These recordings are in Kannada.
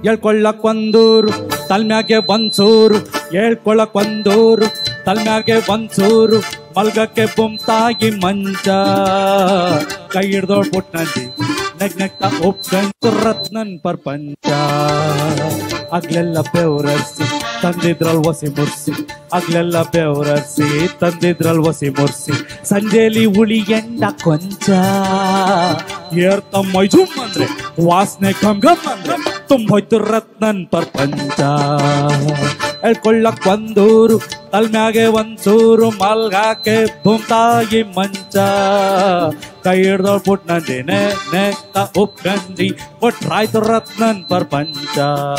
ಹೇಳ್ಕೊಳ್ಳಕ್ ಒಂದೂರು ತಲ್ಮ್ಯಾಗೆ ಒಂದ್ಸೂರು ಹೇಳ್ಕೊಳ್ಳಕ್ ಒಂದೂರು ತಲ್ಮ್ಯಾಗೆ ಒಂದ್ಸೂರು ಮಲ್ಗಕ್ಕೆ ಬೊಂತಾಗಿ ಮಂಚ ಕೈ ಹಿಡ್ದೋಳ್ ಪುಟ್ನಂದಿ ನೆಗ್ ನೆಗ್ತಾ ಒಪ್ಕಂತು ರತ್ನನ್ ಪ್ರಪಂಚ ಆಗ್ಲೆಲ್ಲ ಬೆವರಸಿ ತಂದಿದ್ರಲ್ ಒಸಿ ಮುರ್ಸಿ ಆಗ್ಲೆಲ್ಲ ಬೆವರಸಿ ತಂದಿದ್ರಲ್ ಒಸಿ ಮುರ್ಸಿ ಸಂಜೆಲಿ ಉಳಿ ಎಂಡ ಕೊಂಚ ಏರ್ತ ಮೈಜುಮ್ ಅಂದ್ರೆ ವಾಸನೆ ಘಮ್ ಘಮ್ ಅಂದ್ರೆ ತುಂಬೋಯ್ತು ರತ್ನನ್ ಪ್ರಪಂಚ ಹೇಳ್ಕೊಳ್ಳಕ್ ಒಂದೂರು ತಲ್ಮ್ಯಾಗೆ ಒಂದ್ಸೂರು ಮಲ್ಗಾಕೆ ಭೂಮ್ತಾಗಿ ಮಂಚ ಕೈ ಹಿಡ್ದೋಳ್ ಪುಟ್ನಂದಿ ನೆ ನೆಕ್ತ ಉಪ್ಕಂದಿ ಕೊಟ್ರಾಯ್ತು ರತ್ನನ್ ಪ್ರಪಂಚ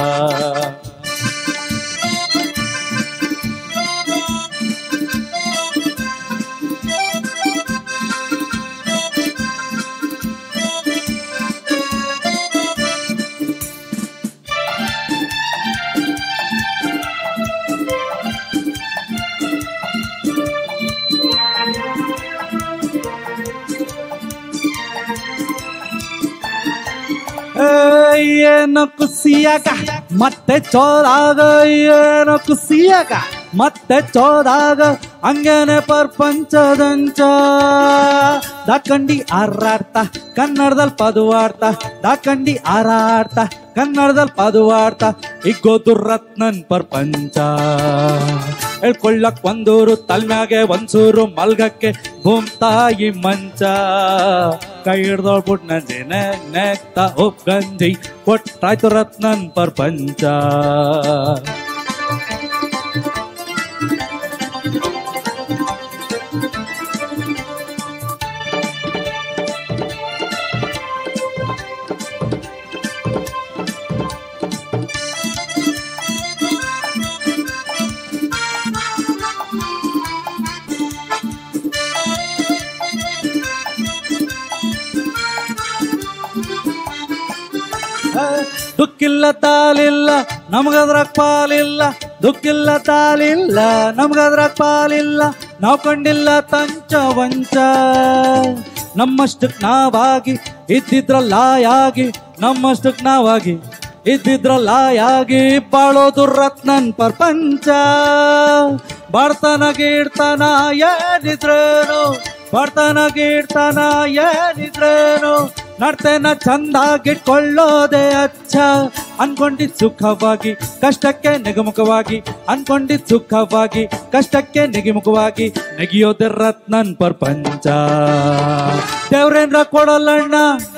ಏಯ್, ಏನೋ ಖುಷಿಯಾಗ ಮತ್ತೆ ಚೋದಾಗ ಏನೋ ಖುಷಿಯಾಗ ಮತ್ತೆ ಚೋದಾಗ ಹಂಗೇನೆ ಪ್ರಪಂಚದಂಚ ದಾಕಂಡಿ ಹಾರಾಡ್ತಾ ಕನ್ನಡದಲ್ಲಿ ಪದುವಾಡ್ತಾ ದಾಕಂಡಿ ಹಾರಾಡ್ತಾ ಕನ್ನಡದಲ್ಲಿ ಪದುವಾಡ್ತಾ ಇಗೋದು ರತ್ನನ್ ಪ್ರಪಂಚ ಹೇಳ್ಕೊಳ್ಳಕ್ ಒಂದೂರು ತಲ್ಮ್ಯಾಗೆ ಒಂದ್ಸೂರು ಮಲ್ಗಕ್ಕೆ ಭೂಮ್ತಾಯಿ ಮಂಚ ಕೈ ಹಿಡ್ದೋಳ್ಬಿಟ್ ನಂದಿ ನೆಕ್ತ ಒಪ್ಗಂದಿ ಕೊಟ್ಟಾಯ್ತು ರತ್ನನ್ ಪ್ರಪಂಚ ದುಕ್ಕಿಲ್ಲ ತಾಲಿಲ್ಲ ನಮಗದ್ರಾಗ ಪಾಲಿಲ್ಲ ದುಕ್ಕಿಲ್ಲ ತಾಲಿಲ್ಲ ನಮಗದ್ರಾಗ ಪಾಲಿಲ್ಲ ನಾವು ಕಂಡಿಲ್ಲ ತಂಚ ವಂಚ ನಮ್ಮಷ್ಟಕ್ ನಾವಾಗಿ ಇದ್ದಿದ್ರಲ್ಲಾಯಾಗಿ ನಮ್ಮಷ್ಟಕ್ ನಾವಾಗಿ ಇದ್ದಿದ್ರಲ್ಲಾಯಾಗಿ ಬಾಳೋದು ರತ್ನನ್ ಪ್ರಪಂಚ ಬಾಡ್ತನ ಗೀಡ್ತನ ಏನಿದ್ರೇನು ಬಾಡ್ತನ ಗೀಡ್ತನ ಏನಿದ್ರೇನು ನಡ್ತೇನ ಚಂದಾಗಿಟ್ಕೊಳ್ಳೋದೇ ಅಚ್ಚ ಅನ್ಕೊಂಡಿದ್ ಸುಖವಾಗಿ ಕಷ್ಟಕ್ಕೆ ನೆಗಮುಖವಾಗಿ ಅನ್ಕೊಂಡಿದ್ ಸುಖವಾಗಿ ಕಷ್ಟಕ್ಕೆ ನೆಗಿಮುಖವಾಗಿ ನೆಗಿಯೋದೆ ರತ್ನನ್ ಪ್ರಪಂಚ ದೇವ್ರೇನ್ರ ಕೊಡಲ್ಲಣ್ಣ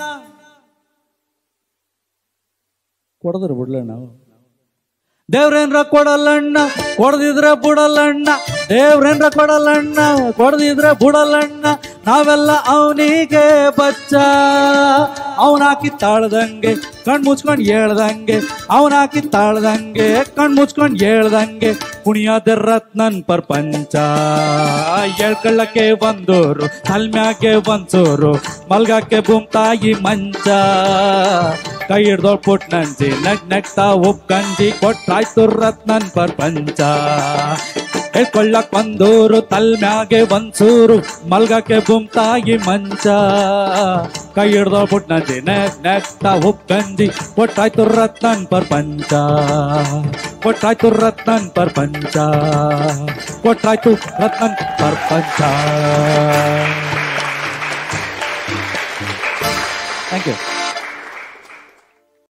ಕೊಡದ್ರ ಬಿಡ್ಲಣ್ಣ ದೇವ್ರೇನ್ರ ಕೊಡಲ್ಲಣ್ಣ ಕೊಡದಿದ್ರೆ ಬಿಡಲ್ಲಣ್ಣ ದೇವ್ರೇನ್ರ ಕೊಡಲ್ಲಣ್ಣ ಕೊಡದಿದ್ರೆ ಬಿಡಲ್ಲಣ್ಣ ನಾವೆಲ್ಲ ಅವನಿಗೆ ಬಚ್ಚ ಅವನಾಕಿ ತಾಳ್ದಂಗೆ ಕಣ್ ಮುಚ್ಕೊಂಡ್ ಹೇಳ್ದಂಗೆ ಅವನಾಕಿ ತಾಳ್ದಂಗೆ ಕಣ್ ಮುಚ್ಕೊಂಡ್ ಹೇಳ್ದಂಗೆ ಕುಣಿಯೋದೆ ರತ್ನನ್ ಪ್ರಪಂಚ ಹೇಳ್ಕೊಳ್ಳಕ್ಕೆ ಬಂದೋರು ಹಲ್ಮ್ಯಾಗೆ ಒಂದ್ಸೋರು ಮಲ್ಗಕ್ಕೆ ಬುಮ್ತಾಯಿ ಮಂಚ ಕೈ ಹಿಡ್ದೋಳ್ ಪುಟ್ ನಂಜಿ ನಗ್ ನಗ್ತಾ ಒಪ್ಕಂಜಿ ಕೊಟ್ರಾಯ್ತು ರತ್ನನ್ ಪ್ರಪಂಚ ಹೇಳ್ಕೊಳ್ಳಕ್ ಒಂದೂರು ತಲ್ಮ್ಯಾಗೆ ಒಂದ್ಸೂರು ಮಲ್ಗಕ್ಕೆ ಬುಮ್ತಾಯಿ ಮಂಚ ಕೈ ಹಿಡ್ದೋಳ್ ಪುಟ್ ನಂಜಿ ನಗ್ ನಗ್ತಾ ಒಪ್ಕಂಜಿ ಕೊಟ್ರಾಯ್ತು ರತ್ನನ್ ಪ್ರಪಂಚ ಕೊಟ್ರಾಯ್ತು ರತ್ನನ್ ಪ್ರಪಂಚ ಕೊಟ್ರಾಯ್ತು ರತ್ನನ್ ಪ್ರಪಂಚ ಥ್ಯಾಂಕ್ ಯು